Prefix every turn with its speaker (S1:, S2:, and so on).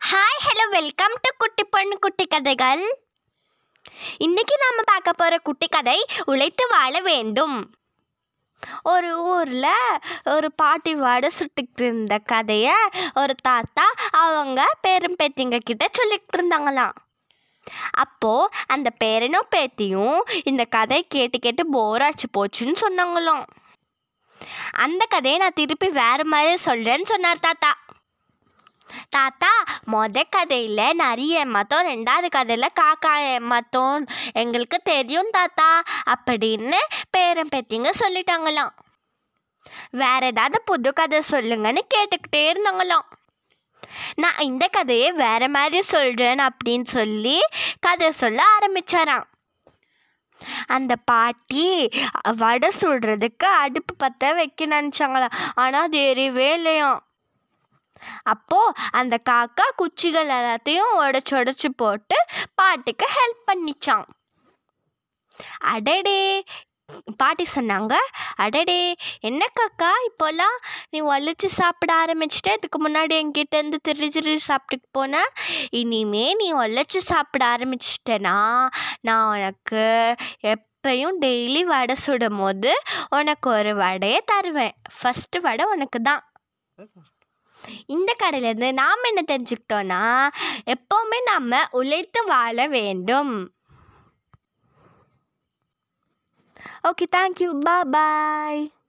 S1: hi hello welcome to குட்டி பொண்ணு குட்டி கதைகள் இன்னைக்கு நாம பார்க்க போற குட்டி கதை உழைத்து வாழ வேண்டும் ஒரு ஊரில் ஒரு பாட்டி வாடை சுட்டுக்கிட்டு இருந்த கதையை ஒரு தாத்தா அவங்க பேரும் பேத்திங்க கிட்ட சொல்லிக்கிட்டு இருந்தாங்களாம் அப்போது அந்த பேரனும் பேத்தியும் இந்த கதை கேட்டு கேட்டு போர் அடிச்சு போச்சுன்னு சொன்னாங்களாம் அந்த கதையை நான் திருப்பி வேறு மாதிரி சொல்கிறேன்னு சொன்னார் தாத்தா தாத்தா மொத கதையில் நரிய ஏமாத்தோம் ரெண்டாவது கதையில் காக்கா ஏமாத்தோம் எங்களுக்கு தெரியும் தாத்தா அப்படின்னு பேரன் பேத்திங்க சொல்லிட்டாங்களாம் வேற ஏதாவது புது கதை சொல்லுங்கன்னு கேட்டுக்கிட்டே இருந்தாங்களாம் நான் இந்த கதையை வேற மாதிரி சொல்கிறேன் அப்படின்னு சொல்லி கதை சொல்ல ஆரம்பிச்சாராம் அந்த பாட்டி வடை சுடுறதுக்கு அடுப்பு பற்ற வைக்க நினச்சாங்களாம் ஆனால் அது எரியவே இல்லையாம் அப்போ அந்த காக்கா குச்சிகள் எல்லாத்தையும் உடச்சி உடச்சி போட்டு பாட்டிக்கு ஹெல்ப் பண்ணிச்சான் அடடே பாட்டி சொன்னாங்க அடடே என்ன காக்கா இப்போல்லாம் நீ ஒழிச்சு சாப்பிட ஆரம்பிச்சிட்ட இதுக்கு முன்னாடி என்கிட்ட இருந்து திரு திரு சாப்பிட்டுட்டு போன இனிமே நீ ஒழிச்சு சாப்பிட ஆரம்பிச்சிட்டனா நான் உனக்கு எப்பயும் டெய்லி வடை சுடும் போது உனக்கு ஒரு வடையை தருவேன் ஃபஸ்ட்டு வடை உனக்கு தான் இந்த கடையிலேருந்து நாம் என்ன தெரிஞ்சுக்கிட்டோன்னா எப்போவுமே நம்ம உழைத்து வாழ வேண்டும் ஓகே தேங்க்யூ பாய்